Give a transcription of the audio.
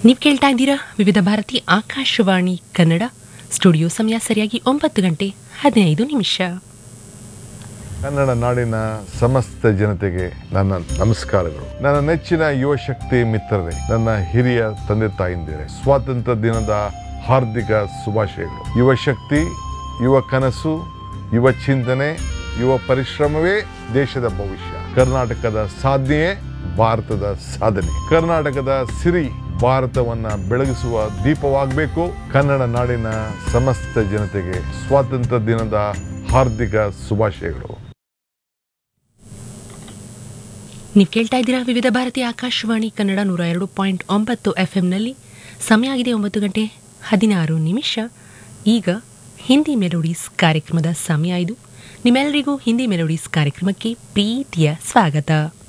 ನೀವು ಕೇಳ್ತಾ ಇದ್ದೀರಾ ವಿವಿಧ ಭಾರತಿ ಆಕಾಶವಾಣಿ ಕನ್ನಡ ಸ್ಟುಡಿಯೋ ಸಮಯ ಸರಿಯಾಗಿ ಒಂಬತ್ತು ಗಂಟೆ ಹದಿನೈದು ನಿಮಿಷ ಕನ್ನಡ ನಾಡಿನ ಸಮಸ್ತ ಜನತೆಗೆ ನನ್ನ ನಮಸ್ಕಾರಗಳು ನನ್ನ ನೆಚ್ಚಿನ ಯುವ ಶಕ್ತಿ ಮಿತ್ರರೇ ನನ್ನ ಹಿರಿಯ ತಂದೆ ತಾಯಿಂದಿರೇ ಸ್ವಾತಂತ್ರ್ಯ ದಿನದ ಹಾರ್ದಿಕ ಶುಭಾಶಯಗಳು ಯುವ ಶಕ್ತಿ ಯುವ ಕನಸು ಯುವ ಚಿಂತನೆ ಯುವ ಪರಿಶ್ರಮವೇ ದೇಶದ ಭವಿಷ್ಯ ಕರ್ನಾಟಕದ ಸಾಧನೆಯೇ ಭಾರತದ ಸಾಧನೆ ಕರ್ನಾಟಕದ ಸಿರಿ ಭಾರತವನ್ನ ಬೆಳಗಿಸುವ ದೀಪವಾಗಬೇಕು ಕನ್ನಡ ನಾಡಿನ ಸಮಸ್ತ ಜನತೆಗೆ ಸ್ವಾತಂತ್ರ್ಯ ದಿನದ ಹಾರ್ದಿಕ ಶುಭಾಶಯಗಳು ನೀವು ಕೇಳ್ತಾ ಇದ್ದೀರಾ ವಿವಿಧ ಭಾರತಿ ಆಕಾಶವಾಣಿ ಕನ್ನಡ ನೂರ ಎರಡು ಪಾಯಿಂಟ್ ಒಂಬತ್ತು ಎಫ್ ಎಂನಲ್ಲಿ ಸಮಯ ಆಗಿದೆ ಒಂಬತ್ತು ಗಂಟೆ ಹದಿನಾರು ನಿಮಿಷ ಈಗ ಹಿಂದಿ ಮೆಲೋಡೀಸ್ ಕಾರ್ಯಕ್ರಮದ ಸಮಯ ಇದು ನಿಮ್ಮೆಲ್ಲರಿಗೂ ಹಿಂದಿ ಮೆಲೋಡೀಸ್ ಕಾರ್ಯಕ್ರಮಕ್ಕೆ ಪ್ರೀತಿಯ ಸ್ವಾಗತ